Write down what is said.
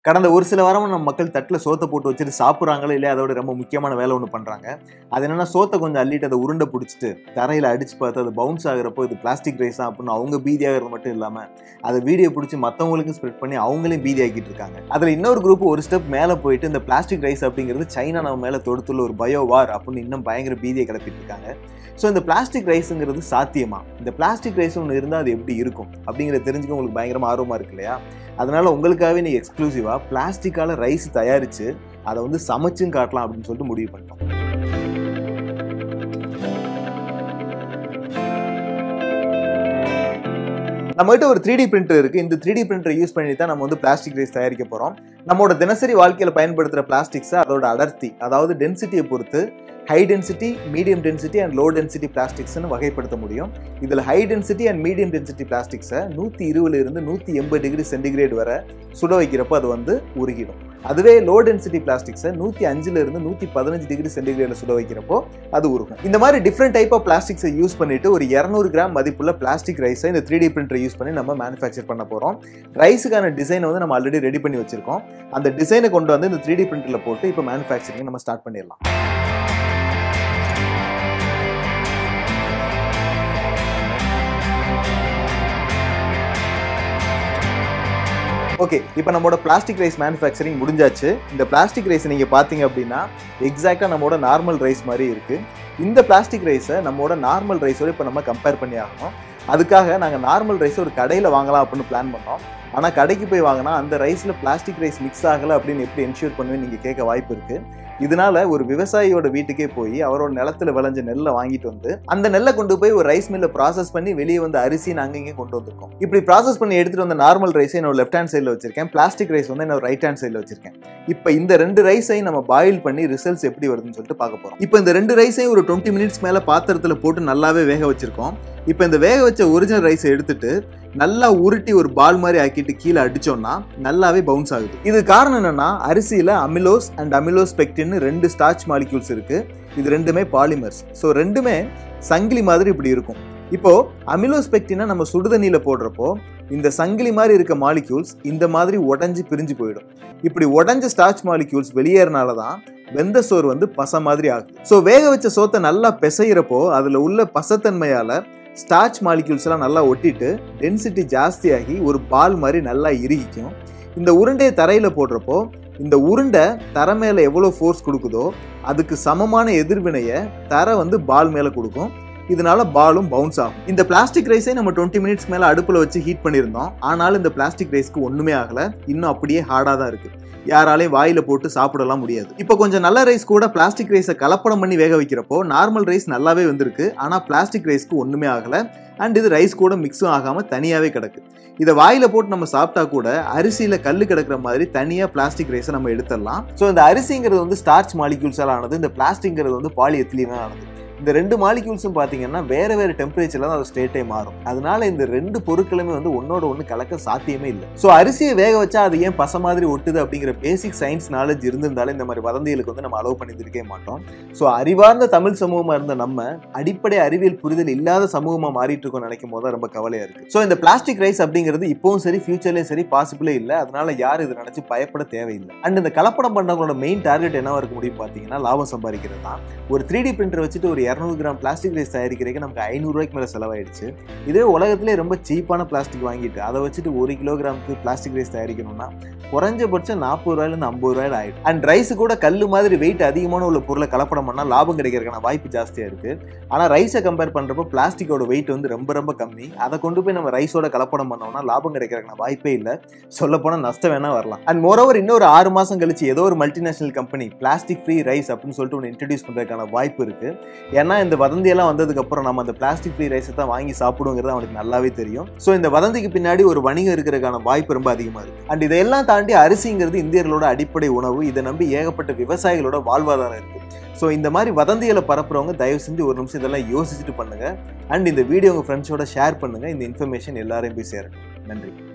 கடந்த ஒரு சில வாரமா நம்ம மக்கள் தட்டில் சோத்தை போட்டு வச்சுட்டு சாப்பிட்றாங்களோ இல்லையா அதோட ரொம்ப முக்கியமான வேலை ஒன்று பண்ணுறாங்க அது என்னன்னா சோத்தை கொஞ்சம் அள்ளிட்டு அதை உருண்டை பிடிச்சிட்டு தரையில் அடிச்சு பார்த்து அது பவுன்ஸ் ஆகுறப்போ இது பிளாஸ்டிக் ரைஸ் தான் அப்படின்னு அவங்க பீதி ஆகிறது மட்டும் இல்லாமல் அதை வீடியோ பிடிச்சி மற்றவங்களுக்கும் ஸ்ப்ரெட் பண்ணி அவங்களையும் பீதி ஆக்கிட்டு இருக்காங்க அதில் இன்னொரு குரூப் ஒரு ஸ்டெப் மேலே போயிட்டு இந்த பிளாஸ்டிக் ரைஸ் அப்படிங்கிறது சைனா நம்ம மேலே தொடுத்துள்ள ஒரு பயோ வார் அப்படின்னு இன்னும் பயங்கர பீதியை கிளப்பிட்டு இருக்காங்க ஸோ இந்த பிளாஸ்டிக் ரைஸுங்கிறது சாத்தியமா இந்த பிளாஸ்டிக் ரைஸ் ஒன்று இருந்தால் அது எப்படி இருக்கும் அப்படிங்கிறத தெரிஞ்சுக்க உங்களுக்கு பயங்கரமாக ஆர்வமாக இருக்கு இல்லையா அதனால உங்களுக்காகவே நீ எக்ஸ்க்ளூசிவாக பிளாஸ்டிக்கால ரைஸ் தயாரித்து அதை வந்து சமைச்சும் காட்டலாம் அப்படின்னு சொல்லிட்டு முடிவு பண்ணிட்டோம் நம்மகிட்ட ஒரு த்ரீ டி பிரிண்டர் இருக்கு இந்த த்ரீ டி பிரிண்டரை யூஸ் பண்ணி தான் நம்ம வந்து பிளாஸ்டிக் ரைஸ் தயாரிக்க போறோம் நம்மளோட தினசரி வாழ்க்கையில பயன்படுத்துற பிளாஸ்டிக்ஸை அதோட அடர்த்தி அதாவது டென்சிட்டியை பொறுத்து high density medium density and low density பிளாஸ்டிக்ஸ்னு வகைப்படுத்த முடியும் இதில் high density and medium density பிளாஸ்டிக்ஸை நூற்றி இருபதுல இருந்து நூற்றி எண்பது டிகிரி சென்டிகிரேட் வரை சுட வைக்கிறப்போ அது வந்து உருகிடும் அதுவே லோ டென்சிட்டி பிளாஸ்டிக்ஸை நூற்றி அஞ்சுல இருந்து நூற்றி பதினஞ்சு டிகிரி சென்டிகிரேட்ல சுட வைக்கிறப்போ அது உருகும் இந்த மாதிரி டிஃப்ரெண்ட் டைப் ஆஃப் பிளாஸ்டிக்ஸை யூஸ் பண்ணிட்டு ஒரு இரநூறு கிராம் மதிப்புள்ள பிளாஸ்டிக் ரைஸை இந்த த்ரீ டி பிரிண்டரை யூஸ் பண்ணி நம்ம மேனுஃபேக்சர் பண்ண போகிறோம் ரைஸுக்கான டிசைனை வந்து நம்ம ஆல்ரெடி ரெடி பண்ணி வச்சிருக்கோம் அந்த டிசைனை கொண்டு வந்து இந்த த்ரீ டி பிரிண்டரில் போட்டு இப்போ மேனுஃபேக்சரிங் நம்ம ஸ்டார்ட் பண்ணிடலாம் ஓகே இப்போ நம்மளோட பிளாஸ்டிக் ரைஸ் மேனுஃபேக்சரிங் முடிஞ்சாச்சு இந்த பிளாஸ்டிக் ரைஸ் நீங்கள் பார்த்தீங்க அப்படின்னா எக்ஸாக்டாக நம்மளோட நார்மல் ரைஸ் மாதிரி இருக்குது இந்த பிளாஸ்டிக் ரைஸை நம்மளோட நார்மல் ரைஸோட இப்போ நம்ம கம்பேர் பண்ணி ஆகணும் அதுக்காக நாங்கள் நார்மல் ரைஸ் ஒரு கடையில் வாங்கலாம் அப்படின்னு பிளான் பண்ணோம் ஆனால் கடைக்கு போய் வாங்கினா அந்த ரைஸில் பிளாஸ்டிக் ரைஸ் மிக்ஸ் ஆகலை அப்படின்னு எப்படி என்ஷூர் பண்ணுவேன்னு நீங்கள் கேட்க வாய்ப்பு இருக்குது இதனால ஒரு விவசாயியோட வீட்டுக்கே போய் அவரோட நிலத்துல விளைஞ்ச நெல்லை வாங்கிட்டு வந்து அந்த நெல்லை கொண்டு போய் ஒரு ரைஸ் மில்ல ப்ராசஸ் பண்ணி வெளியே வந்து அரிசி நாங்கள் இங்கே கொண்டு வந்திருக்கோம் இப்படி ப்ராசஸ் பண்ணி எடுத்துட்டு வந்த நார்மல் ரைஸை என்னோட லெஃப்ட் ஹேண்ட் சைடில் வச்சிருக்கேன் பிளாஸ்டிக் ரைஸ் வந்து என்னோட ரைட் ஹேண்ட் சைடில் வச்சிருக்கேன் இப்போ இந்த ரெண்டு ரைஸையும் நம்ம பாயில் பண்ணி ரிசல்ட்ஸ் எப்படி வருதுன்னு சொல்லிட்டு பார்க்க போறோம் இப்போ இந்த ரெண்டு ரைஸையும் ஒரு டுவெண்ட்டி மினிட்ஸ் மேலே பாத்திரத்தில் போட்டு நல்லாவே வேக வச்சிருக்கோம் இப்போ இந்த வேக வச்ச ஒரிஜினல் ரைஸை எடுத்துட்டு நல்லா உருட்டி ஒரு பால் மாதிரி ஆக்கிட்டு கீழே அடிச்சோம்னா நல்லாவே பவுன்ஸ் ஆகுது இது காரணம் என்னன்னா அரிசியில அமிலோஸ் அண்ட் அமிலோஸ் பெக்டின்னு ரெண்டு ஸ்டார்ச் மாலிக்யூல்ஸ் இருக்கு இது ரெண்டுமே பாலிமர்ஸ் ஸோ ரெண்டுமே சங்கிலி மாதிரி இப்படி இருக்கும் இப்போ அமிலோஸ் பெக்டினை நம்ம சுடுதண்ணியில போடுறப்போ இந்த சங்கிலி மாதிரி இருக்க மாலிக்யூல்ஸ் இந்த மாதிரி உடஞ்சி பிரிஞ்சு போயிடும் இப்படி உடஞ்ச ஸ்டார்ச் மாலிக்யூல்ஸ் வெளியேறனால தான் வெந்த சோறு வந்து பசை மாதிரி ஆகுது ஸோ வேக வச்ச சோத்தை நல்லா பிசைகிறப்போ அதில் உள்ள பசத்தன்மையால் ஸ்டார்ச் மாலிக்யூல்ஸ் எல்லாம் நல்லா ஒட்டிட்டு டென்சிட்டி ஜாஸ்தியாகி ஒரு பால் மாதிரி நல்லா இறுகிக்கும் இந்த உருண்டையை தரையில் போடுறப்போ இந்த உருண்டை தரை மேலே எவ்வளோ ஃபோர்ஸ் கொடுக்குதோ அதுக்கு சமமான எதிர்வினையை தரை வந்து பால் மேலே கொடுக்கும் இதனால பாலும் பவுன்ஸ் ஆகும் இந்த பிளாஸ்டிக் ரைஸை நம்ம டுவெண்ட்டி மினிட்ஸ் மேலே அடுப்பில் வச்சு ஹீட் பண்ணியிருந்தோம் ஆனாலும் இந்த பிளாஸ்டிக் ரைஸ்க்கு ஒன்றுமே ஆகலை இன்னும் அப்படியே ஹார்டாக தான் இருக்குது யாராலையும் வாயில போட்டு சாப்பிடலாம் முடியாது இப்போ கொஞ்சம் நல்ல ரைஸ் கூட பிளாஸ்டிக் ரைஸை கலப்படம் பண்ணி வேக வைக்கிறப்போ நார்மல் ரைஸ் நல்லாவே வந்திருக்கு ஆனால் பிளாஸ்டிக் ரைஸ்க்கு ஒன்றுமே ஆகலை அண்ட் இது ரைஸ் கூட மிக்ஸும் ஆகாமல் தனியாகவே கிடக்கு இதை வாயில போட்டு நம்ம சாப்பிட்டா கூட அரிசியில் கல் கிடக்கிற மாதிரி தனியாக பிளாஸ்டிக் ரைஸை நம்ம எடுத்துடலாம் ஸோ இந்த அரிசிங்கிறது வந்து ஸ்டார்ச் மாலிக்யூல்ஸால் ஆனது இந்த பிளாஸ்டிக்ங்கிறது வந்து பாலி எத்திலீனாக ஆனது இந்த ரெண்டு மாலிக்யூல்ஸும் பார்த்தீங்கன்னா வேற வேற டெம்பரேச்சர்ல தான் அது ஸ்டேட்டே மாறும் அதனால இந்த ரெண்டு பொருட்களுமே வந்து ஒன்னோட ஒன்று கலக்க சாத்தியமே இல்லை ஸோ அரிசியை வேக வச்சா அது ஏன் பச மாதிரி ஒட்டுது அப்படிங்கிற பேசிக் சயின்ஸ் நாலேஜ் இருந்திருந்தாலும் இந்த மாதிரி வதந்திகளுக்கு வந்து நம்ம அலோவ் பண்ணி இருக்கவே மாட்டோம் ஸோ அறிவார்ந்த தமிழ் சமூகமா இருந்த நம்ம அடிப்படை அறிவியல் புரிதல் இல்லாத சமூகமா மாறிட்டு இருக்கோம் நினைக்கும் போது தான் ரொம்ப கவலையா இருக்கு ஸோ இந்த பிளாஸ்டிக் ரைஸ் அப்படிங்கிறது இப்பவும் சரி ஃபியூச்சர்லயும் சரி பாசிபிளே இல்லை அதனால யாரும் இதை நினைச்சு பயப்பட தேவையில்லை அண்ட் இந்த கலப்படம் பண்றவங்களோட மெயின் டார்கெட் என்னவா இருக்க முடியும் பார்த்தீங்கன்னா லாபம் சம்பாதிக்கிறது தான் ஒரு த்ரீ டி பிரிண்டர் வச்சுட்டு ஒரு இரநூறு கிராம் பிளாஸ்டிக் ரைஸ் தயாரிக்கிறதுக்கு நமக்கு ஐநூறுரூவாய்க்கு மேலே செலவாயிடுச்சு இதே உலகத்திலே ரொம்ப சீப்பான பிளாஸ்டிக் வாங்கிட்டு அதை வச்சுட்டு ஒரு கிலோகிராமுக்கு பிளாஸ்டிக் ரைஸ் தயாரிக்கணும்னா குறைஞ்சபட்சம் நாற்பது ரூபாயிலேருந்து ஐம்பது ரூபாயில் ஆயிடும் அண்ட் ரைஸ் கூட கல் மாதிரி வெயிட் அதிகமான உள்ள பொருளை கலப்படம் பண்ணால் லாபம் கிடைக்கிறதுக்கான வாய்ப்பு ஜாஸ்தியாக இருக்கு ஆனால் ரைஸை கம்பேர் பண்ணுறப்போ பிளாஸ்டிக்கோட வெயிட் வந்து ரொம்ப ரொம்ப கம்மி அதை கொண்டு போய் நம்ம ரைஸோட கலப்படம் பண்ணோம்னா லாபம் கிடைக்கிறதுக்கான வாய்ப்பே இல்லை சொல்ல போனால் நஷ்டம் வேணா வரலாம் அண்ட் மோரோவர் இன்னொரு ஆறு மாதம் கழிச்சு ஏதோ ஒரு multinational company plastic free rice அப்படின்னு சொல்லிட்டு ஒன்று இன்ட்ரடியூஸ் பண்ணுறதுக்கான வாய்ப்பு இருக்கு ஏன்னா இந்த வதந்தியெல்லாம் வந்ததுக்கு அப்புறம் நம்ம அந்த பிளாஸ்டிக் ஃப்ரீ ரைஸை தான் வாங்கி சாப்பிடுங்கிறது அவனுக்கு நல்லாவே தெரியும் ஸோ இந்த வதந்திக்கு பின்னாடி ஒரு வணிகம் இருக்கிறதுக்கான வாய்ப்பு ரொம்ப அதிகமாக இருக்கு அண்ட் இதையெல்லாம் தாண்டி அரிசிங்கிறது இந்தியர்களோட அடிப்படை உணவு இதை நம்பி ஏகப்பட்ட விவசாயிகளோட வாழ்வாதாரம் இருக்கு ஸோ இந்த மாதிரி வதந்திகளை பரப்புறவங்க தயவு செஞ்சு ஒரு நிமிஷம் இதெல்லாம் யோசிச்சுட்டு பண்ணுங்க அண்ட் இந்த வீடியோ உங்கள் ஃப்ரெண்ட்ஸோட ஷேர் பண்ணுங்க இந்த இன்ஃபர்மேஷன் எல்லாரையும் போய் சேரட்டும் நன்றி